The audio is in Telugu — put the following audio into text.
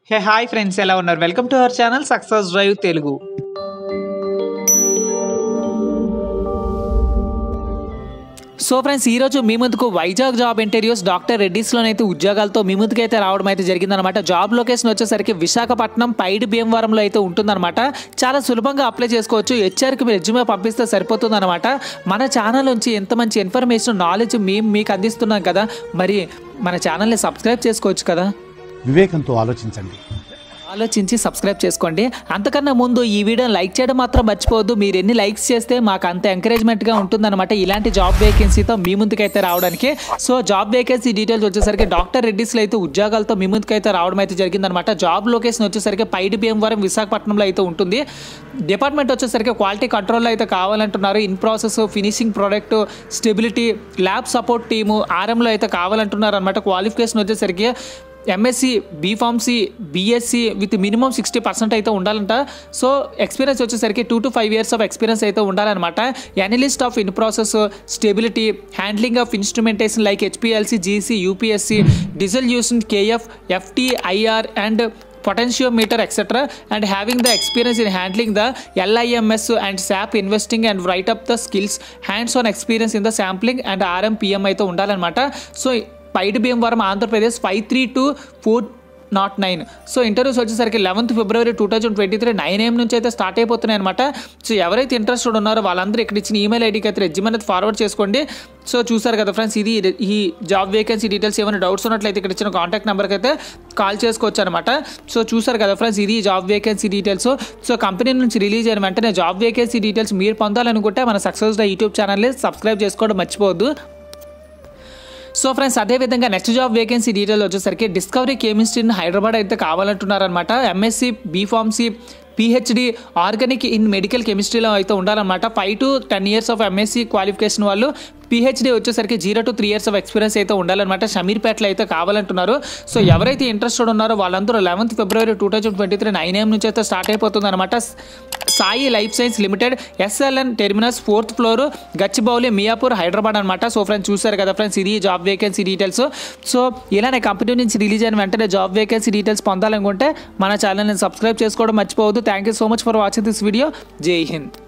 హే హాయ్ ఫ్రెండ్స్ ఎలా ఉన్నారు welcome to our channel success drive Telugu so friends ఈ రోజు మీ ముందుకు వైజాగ్ జాబ్ ఇంటర్వ్యూస్ డాక్టర్ రెడ్డిస్లోనైతే ఉద్యోగాలతో మీ ముందుకు అయితే రావడం అయితే జరిగిందనమాట జాబ్ లొకేషన్ వచ్చేసరికి విశాఖపట్నం పైడి భీమవరంలో అయితే ఉంటుందన్నమాట చాలా సులభంగా అప్లై చేసుకోవచ్చు హెచ్ఆర్కి మీరు రెజ్యూమే పంపిస్తే సరిపోతుందన్నమాట మన ఛానల్ నుంచి ఎంత మంచి ఇన్ఫర్మేషన్ నాలెడ్జ్ మేము మీకు అందిస్తున్నాం కదా మరి మన ఛానల్ని సబ్స్క్రైబ్ చేసుకోవచ్చు కదా వివేకంతో ఆలోచించండి ఆలోచించి సబ్స్క్రైబ్ చేసుకోండి అంతకన్నా ముందు ఈ వీడియోని లైక్ చేయడం మాత్రం మర్చిపోవద్దు మీరు ఎన్ని లైక్స్ చేస్తే మాకు అంత ఎంకరేజ్మెంట్గా ఉంటుందన్నమాట ఇలాంటి జాబ్ వేకెన్సీతో మీ ముందుకైతే రావడానికి సో జాబ్ వేకెన్సీ డీటెయిల్స్ వచ్చేసరికి డాక్టర్ రెడ్డిస్లో అయితే ఉద్యోగాలతో మీ ముందుకైతే రావడం అయితే జరిగిందనమాట జాబ్ లొకేషన్ వచ్చేసరికి పైడి భీమవరం విశాఖపట్నంలో అయితే ఉంటుంది డిపార్ట్మెంట్ వచ్చేసరికి క్వాలిటీ కంట్రోల్లో అయితే కావాలంటున్నారు in process finishing product stability lab support team ఆర్ఎంలో అయితే కావాలంటున్నారు అనమాట క్వాలిఫికేషన్ వచ్చేసరికి MSc B Pharmacy BSc with minimum sixty percent అయితే ఉండాలంట సో ఎక్స్పీరియన్స్ వచ్చేసరికి two to five years of experience అయితే ఉండాలన్నమాట analyst of in process stability handling of instrumentation like HPLC GC UPSC diesel use KF FT IR and potentiometer etc and having the experience in handling the LIMS and SAP investing and write up the skills hands on experience in the sampling and RMPM అయితే ఉండాలన్నమాట so Paidi Bhimavaram Andhra Pradesh five three two four nought nine so interviews వచ్చేసరికి eleventh February two thousand twenty three nine AM నుంచి అయితే స్టార్ట్ అయిపోతున్నాయి అనమాట సో ఎవరైతే ఇంట్రెస్టెడ్ ఉన్నారో వాళ్ళందరూ ఇక్కడ ఇచ్చిన ఈమెయిల్ ఐడికి అయితే రెజ్యూమ్ అనేది ఫార్వర్డ్ చేసుకోండి సో చూసారు కదా ఫ్రెండ్స్ ఇది ఈ జాబ్ వేకెన్సీ డీటెయిల్స్ ఏమైనా డౌట్స్ ఉన్నట్లయితే ఇక్కడ ఇచ్చిన కాంటాక్ట్ నెంబర్కి అయితే కాల్ చేసుకోవచ్చు అనమాట సో చూసారు కదా ఫ్రెండ్స్ ఇది job vacancy details so company నుంచి రిలీజ్ అయిన వెంటనే జాబ్ వేకెన్సీ డీటెయిల్స్ మీరు పొందాలనుకుంటే మన సక్సెస్ యూట్యూబ్ ఛానల్ని సబ్స్క్రైబ్ చేసుకోవడం మర్చిపోవద్దు సో ఫ్రెండ్స్ అదేవిధంగా నెక్స్ట్ జాబ్ వేకెన్సీ డీటెయిల్ వచ్చేసరికి డిస్కవరీ కెమిస్ట్రీ ఇన్ హైదరాబాద్ అయితే కావాలంటున్నారనమాట MSc B pharmacy PhD organic in medical కెమిస్ట్రీలో అయితే ఉండాలన్నమాట five to ten years of MSc qualification వాళ్ళు పిహెచ్డి వచ్చేసరికి zero to three years of experience అయితే ఉండాలన్నమాట షమీర్పేటలో అయితే కావాలంటున్నారు సో ఎవరైతే ఇంట్రెస్టెడ్ ఉన్నారో వాళ్ళందరూ eleventh February two thousand twenty three nine AM నుంచి అయితే స్టార్ట్ అయిపోతుంది అనమాట Sai life science limited SLN terminus fourth floor Gachibowli Miyapur Hyderabad అనమాట సో ఫ్రెండ్స్ చూసారు కదా ఫ్రెండ్స్ ఇది జాబ్ వేకెన్సీ డీటెయిల్స్ సో ఇలానే కంపెనీ నుంచి రిలీజ్ అయిన వెంటనే జాబ్ వేకెన్సీ డీటెయిల్స్ పొందాలనుకుంటే మన ఛానల్ని సబ్స్క్రైబ్ చేసుకోవడం మర్చిపోవద్దు thank you so much for watching this video జై హింద్